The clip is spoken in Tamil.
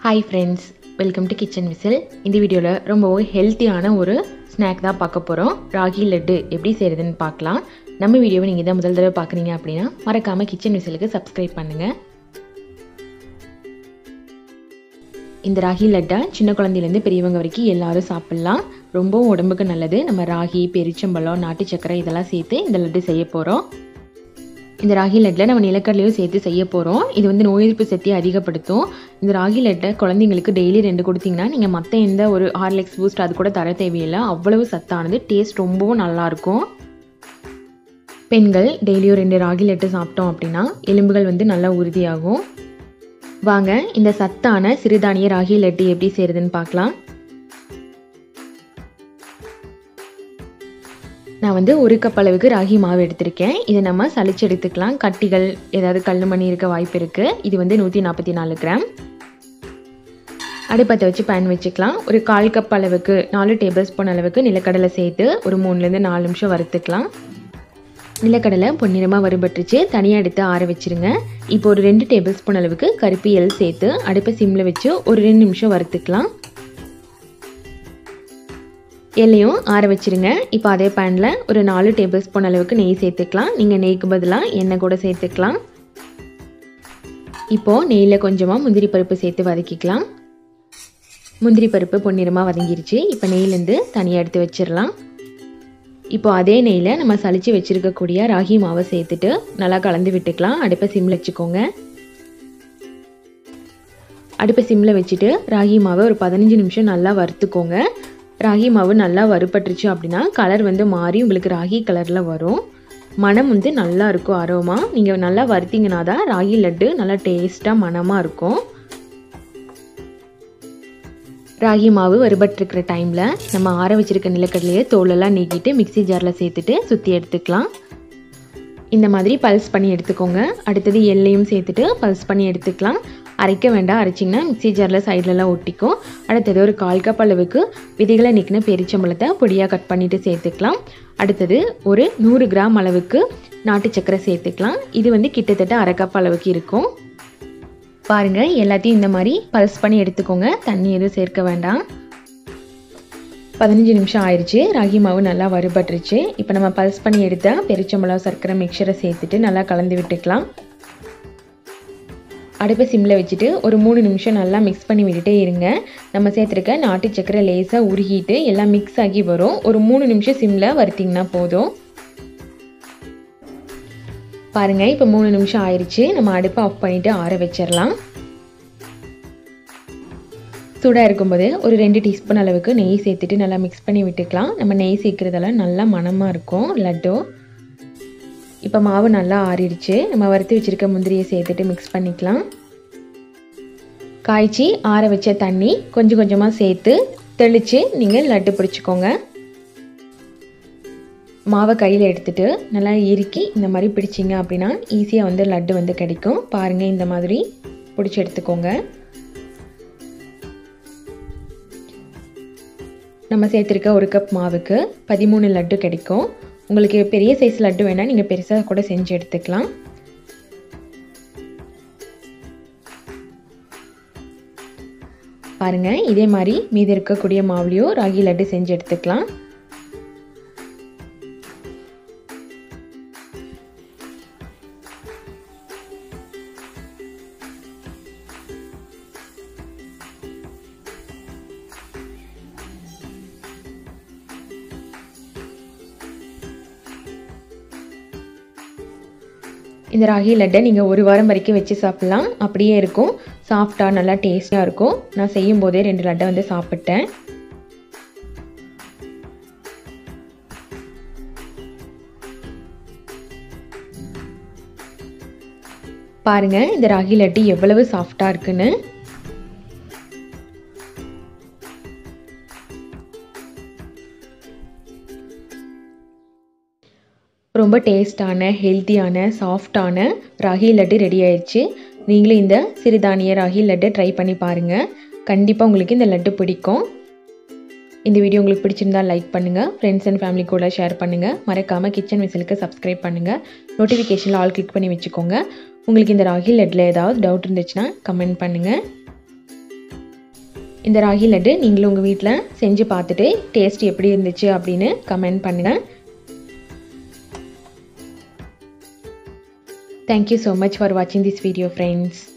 hi friends welcome to kitchen whistle இந்த வீடியோவில் ரொம்பவும் ஹெல்த்தியான ஒரு ஸ்நாக் தான் பார்க்க போகிறோம் ராகி லட்டு எப்படி செய்கிறதுன்னு பார்க்கலாம் நம்ம வீடியோவை நீங்கள் தான் முதல் தடவை பார்க்குறீங்க அப்படின்னா மறக்காமல் கிச்சன் விசிலுக்கு சப்ஸ்கிரைப் பண்ணுங்கள் இந்த ராகி லட்டை சின்ன குழந்தையிலேருந்து பெரியவங்க வரைக்கும் எல்லாரும் சாப்பிட்லாம் ரொம்பவும் உடம்புக்கு நல்லது நம்ம ராகி பெரிச்சம்பழம் நாட்டு சக்கரை இதெல்லாம் சேர்த்து இந்த லட்டு செய்ய போகிறோம் இந்த ராகி லட்டில் நம்ம நிலக்கடலையும் சேர்த்து செய்ய போகிறோம் இது வந்து நோய் எதிர்ப்பு சக்தியை அதிகப்படுத்தும் இந்த ராகி லட்டை குழந்தைங்களுக்கு டெய்லி ரெண்டு கொடுத்தீங்கன்னா நீங்கள் மற்ற எந்த ஒரு ஹார்லிக்ஸ் பூஸ்ட் அது கூட தர தேவையில்லை அவ்வளவு சத்தானது டேஸ்ட் ரொம்பவும் நல்லாயிருக்கும் பெண்கள் டெய்லியும் ரெண்டு ராகி லட்டு சாப்பிட்டோம் அப்படின்னா எலும்புகள் வந்து நல்லா உறுதியாகும் வாங்க இந்த சத்தான சிறுதானிய ராகி லட்டு எப்படி செய்கிறதுன்னு பார்க்கலாம் நான் வந்து ஒரு கப் அளவுக்கு ராகி மாவு எடுத்திருக்கேன் இதை நம்ம சளிச்சு எடுத்துக்கலாம் கட்டிகள் ஏதாவது கல் மணி இருக்க வாய்ப்பு இருக்குது இது வந்து நூற்றி நாற்பத்தி நாலு கிராம் அடுப்பத்தை வச்சு பேன் வச்சுக்கலாம் ஒரு கால் கப் அளவுக்கு நாலு டேபிள் ஸ்பூன் அளவுக்கு நிலக்கடலை சேர்த்து ஒரு மூணுலேருந்து நாலு நிமிஷம் வறுத்துக்கலாம் நிலக்கடலை பொன்னிறமாக வறுபட்டுருச்சு தனியாக எடுத்து ஆற வச்சுருங்க இப்போ ஒரு ரெண்டு டேபிள் ஸ்பூன் அளவுக்கு கருப்பு எல் சேர்த்து அடுப்பை சிம்மில் வச்சு ஒரு ரெண்டு நிமிஷம் வறுத்துக்கலாம் எல்லையும் ஆற வச்சுருங்க இப்போ அதே பேனில் ஒரு நாலு டேபிள் ஸ்பூன் அளவுக்கு நெய் சேர்த்துக்கலாம் நீங்கள் நெய்க்கு பதிலாக எண்ணெய் கூட சேர்த்துக்கலாம் இப்போது நெய்யில் கொஞ்சமாக முந்திரி பருப்பு சேர்த்து வதக்கிக்கலாம் முந்திரி பருப்பு பொன்னிறமாக வதங்கிருச்சு இப்போ நெய்லேருந்து தனியாக எடுத்து வச்சிடலாம் இப்போ அதே நெய்யில் நம்ம சளிச்சு வச்சுருக்கக்கூடிய ராகி மாவை சேர்த்துட்டு நல்லா கலந்து விட்டுக்கலாம் அடுப்பை சிம்மில் வச்சுக்கோங்க அடுப்பை சிம்மில் வச்சுட்டு ராகி மாவை ஒரு பதினஞ்சு நிமிஷம் நல்லா வறுத்துக்கோங்க ராகி மாவு நல்லா வறுபட்டுருச்சு அப்படின்னா கலர் வந்து மாறி உங்களுக்கு ராகி கலரில் வரும் மனம் வந்து நல்லா இருக்கும் அரோமா நீங்கள் நல்லா வறுத்தீங்கன்னா தான் ராகி லட்டு நல்லா டேஸ்ட்டாக மனமாக இருக்கும் ராகி மாவு வறுபட்டுருக்கிற டைமில் நம்ம ஆற வச்சுருக்க நிலக்கடலையை தோலெல்லாம் நீக்கிட்டு மிக்சி ஜாரில் சேர்த்துட்டு சுற்றி எடுத்துக்கலாம் இந்த மாதிரி பல்ஸ் பண்ணி எடுத்துக்கோங்க அடுத்தது எல்லையும் சேர்த்துட்டு பல்ஸ் பண்ணி எடுத்துக்கலாம் அரைக்க வேண்டாம் அரைச்சிங்கன்னா மிக்சி ஜாரில் சைட்லலாம் ஒட்டிக்கும் அடுத்தது ஒரு கால் கப் அளவுக்கு விதைகளை நிற்கின பெரிச்சம்பழத்தை பொடியாக கட் பண்ணிவிட்டு சேர்த்துக்கலாம் அடுத்தது ஒரு நூறு கிராம் அளவுக்கு நாட்டு சக்கரை சேர்த்துக்கலாம் இது வந்து கிட்டத்தட்ட அரை கப் அளவுக்கு இருக்கும் பாருங்கள் எல்லாத்தையும் இந்த மாதிரி பல்ஸ் பண்ணி எடுத்துக்கோங்க தண்ணி எதுவும் சேர்க்க வேண்டாம் பதினஞ்சு நிமிஷம் ஆயிடுச்சு ராகி மாவு நல்லா வறுபட்டுருச்சு இப்போ நம்ம பல்ஸ் பண்ணி எடுத்தால் பெரிச்சம்பழம் சர்க்கரை மிக்சரை சேர்த்துட்டு நல்லா கலந்து விட்டுக்கலாம் அடுப்பை சிம்மில் வச்சுட்டு ஒரு மூணு நிமிஷம் நல்லா மிக்ஸ் பண்ணி விட்டுட்டே இருங்க நம்ம சேர்த்துருக்க நாட்டு சக்கரை லேசாக உருகிட்டு எல்லாம் மிக்ஸ் ஆகி வரும் ஒரு மூணு நிமிஷம் சிம்மில் வறுத்திங்கன்னா போதும் பாருங்கள் இப்போ மூணு நிமிஷம் ஆயிடுச்சு நம்ம அடுப்பை ஆஃப் பண்ணிவிட்டு ஆற வச்சிடலாம் சூடாக இருக்கும்போது ஒரு ரெண்டு டீஸ்பூன் அளவுக்கு நெய் சேர்த்துட்டு நல்லா மிக்ஸ் பண்ணி விட்டுக்கலாம் நம்ம நெய் சேர்க்குறதெல்லாம் நல்லா மணமாக இருக்கும் லட்டு இப்போ மாவு நல்லா ஆறிடுச்சு நம்ம வறுத்து வச்சுருக்க முந்திரியை சேர்த்துட்டு மிக்ஸ் பண்ணிக்கலாம் காய்ச்சி ஆற வச்ச தண்ணி கொஞ்சம் கொஞ்சமாக சேர்த்து தெளித்து நீங்கள் லட்டு பிடிச்சிக்கோங்க மாவை கையில் எடுத்துகிட்டு நல்லா இறுக்கி இந்த மாதிரி பிடிச்சிங்க அப்படின்னா ஈஸியாக வந்து லட்டு வந்து கிடைக்கும் பாருங்கள் இந்த மாதிரி பிடிச்சி எடுத்துக்கோங்க நம்ம சேர்த்துருக்க ஒரு கப் மாவுக்கு பதிமூணு லட்டு கிடைக்கும் உங்களுக்கு பெரிய சைஸ் லட்டு வேணால் நீங்கள் பெருசாக கூட செஞ்சு எடுத்துக்கலாம் பாருங்கள் இதே மாதிரி மீதி இருக்கக்கூடிய மாவுலையும் ராகி லட்டு செஞ்சு எடுத்துக்கலாம் இந்த ராகி லட்டை நீங்கள் ஒரு வாரம் வரைக்கும் வச்சு சாப்பிட்லாம் அப்படியே இருக்கும் சாஃப்டாக நல்லா டேஸ்ட்டாக இருக்கும் நான் செய்யும் போதே ரெண்டு லட்டை வந்து சாப்பிட்டேன் பாருங்கள் இந்த ராகி லட்டு எவ்வளவு சாஃப்டாக இருக்குன்னு ரொம்ப டேஸ்டான ஹெல்த்தியான சாஃப்டான ராகி லட்டு ரெடி ஆயிடுச்சு நீங்களும் இந்த சிறுதானிய ராகி லட்டு ட்ரை பண்ணி பாருங்கள் கண்டிப்பாக உங்களுக்கு இந்த லட்டு பிடிக்கும் இந்த வீடியோ உங்களுக்கு பிடிச்சிருந்தால் லைக் பண்ணுங்கள் ஃப்ரெண்ட்ஸ் அண்ட் ஃபேமிலி கூட ஷேர் பண்ணுங்கள் மறக்காமல் கிச்சன் விசிலுக்கு சப்ஸ்கிரைப் பண்ணுங்கள் நோட்டிஃபிகேஷனில் ஆல் கிளிக் பண்ணி வச்சுக்கோங்க உங்களுக்கு இந்த ராகி லட்டில் ஏதாவது டவுட் இருந்துச்சுன்னா கமெண்ட் பண்ணுங்கள் இந்த ராகி லட்டு நீங்களும் உங்கள் வீட்டில் செஞ்சு பார்த்துட்டு டேஸ்ட் எப்படி இருந்துச்சு அப்படின்னு கமெண்ட் பண்ணுங்கள் தேங்க்யூ ஸோ மச் ஃபார் வாட்சிங் திஸ் வீடியோ ஃப்ரெண்ட்ஸ்